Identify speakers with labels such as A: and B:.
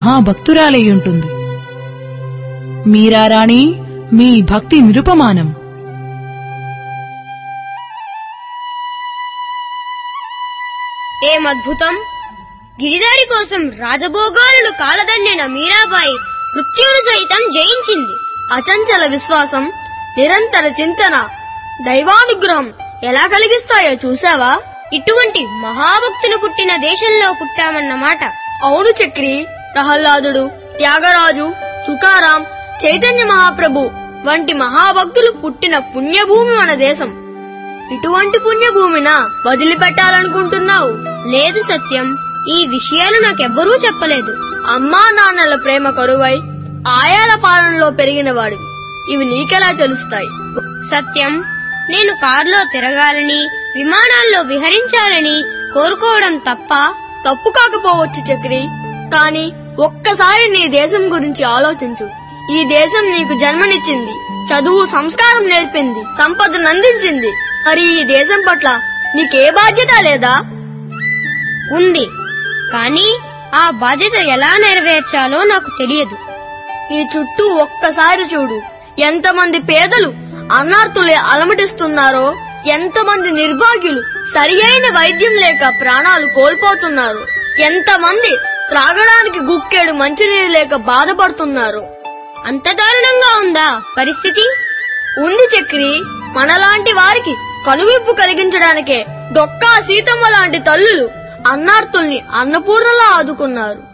A: ఆ భక్తురాలై ఉంటుంది మీరారాణి మీ భక్తి నిరుపమానం
B: ఏం అద్భుతం గిరిదారి కోసం రాజభోగాలను కాలదన్నిన మీరాబాయి మృత్యును సైతం జయించింది
C: అచంచల విశ్వాసం నిరంతర చింతన దైవానుగ్రహం ఎలా కలిగిస్తాయో చూసావా
B: ఇటువంటి మహాభక్తులు పుట్టిన దేశంలో పుట్టామన్నమాట
C: అవును చక్రి ప్రహ్లాదుడు త్యాగరాజు తుకారాం చైతన్య మహాప్రభు వంటి మహాభక్తులు పుట్టిన పుణ్యభూమి మన దేశం ఇటువంటి పుణ్యభూమిన వదిలిపెట్టాలనుకుంటున్నావు
B: లేదు సత్యం ఈ విషయాలు నాకెవ్వరూ చెప్పలేదు
C: అమ్మా నాన్నల ప్రేమ కరువై ఆయాల పాలనలో పెరిగిన వాడివి ఇవి నీకెలా తెలుస్తాయి
B: సత్యం నేను కారులో తిరగాలని విమానాల్లో విహరించాలని కోరుకోవడం తప్ప
C: తప్పు కాకపోవచ్చు చక్రి కానీ ఒక్కసారి నీ దేశం గురించి ఆలోచించు ఈ దేశం నీకు జన్మనిచ్చింది చదువు సంస్కారం నేర్పింది సంపదను అందించింది మరి ఈ దేశం పట్ల నీకే బాధ్యత లేదా
B: ఉంది కానీ ఆ బాధ్యత ఎలా నెరవేర్చాలో నాకు తెలియదు
C: ఈ చుట్టూ ఒక్కసారి చూడు ఎంతమంది పేదలు అన్నార్తులే అలమటిస్తున్నారో ఎంతమంది నిర్భాగ్యులు సరి అయిన వైద్యం లేక ప్రాణాలు కోల్పోతున్నారు ఎంతమంది త్రాగడానికి గుక్కేడు మంచినీరు లేక బాధపడుతున్నారు
B: అంత దారుణంగా ఉందా పరిస్థితి
C: ఉంది చక్రి మనలాంటి వారికి కనువిప్పు కలిగించడానికే డొక్కా సీతమ్మ లాంటి తల్లులు అన్నార్తుల్ని అన్నపూర్ణలా ఆదుకున్నారు